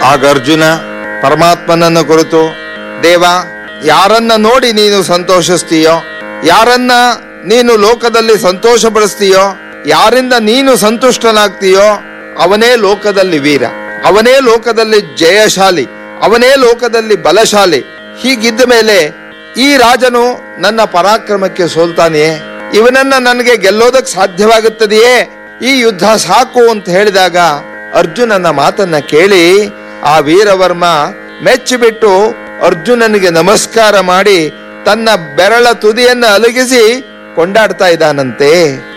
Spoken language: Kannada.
ಆಗ ಅರ್ಜುನ ಪರಮಾತ್ಮನನ್ನ ಕುರಿತು ದೇವ ಯಾರನ್ನ ನೋಡಿ ನೀನು ಸಂತೋಷಿಸ್ತೀಯೋ ಯಾರನ್ನ ನೀನು ಲೋಕದಲ್ಲಿ ಸಂತೋಷ ಪಡಿಸ್ತೀಯೋ ಯಾರಿಂದ ನೀನು ಸಂತುಷ್ಟನಾಗ್ತೀಯೋ ಅವನೇ ಲೋಕದಲ್ಲಿ ವೀರ ಅವನೇ ಲೋಕದಲ್ಲಿ ಜಯಶಾಲಿ ಅವನೇ ಲೋಕದಲ್ಲಿ ಬಲಶಾಲಿ ಹೀಗಿದ್ದ ಮೇಲೆ ಈ ರಾಜನು ನನ್ನ ಪರಾಕ್ರಮಕ್ಕೆ ಸೋಲ್ತಾನೆಯೇ ಇವನನ್ನ ನನಗೆ ಗೆಲ್ಲೋದಕ್ಕೆ ಸಾಧ್ಯವಾಗುತ್ತದೆಯೇ ಈ ಯುದ್ಧ ಸಾಕು ಅಂತ ಹೇಳಿದಾಗ ಅರ್ಜುನನ ಮಾತನ್ನ ಕೇಳಿ ಆ ವೀರವರ್ಮ ಮೆಚ್ಚಿಬಿಟ್ಟು ಅರ್ಜುನನಿಗೆ ನಮಸ್ಕಾರ ಮಾಡಿ ತನ್ನ ಬೆರಳ ತುದಿಯನ್ನ ಅಲುಗಿಸಿ ಕೊಂಡಾಡ್ತಾ ಇದ್ದಾನಂತೆ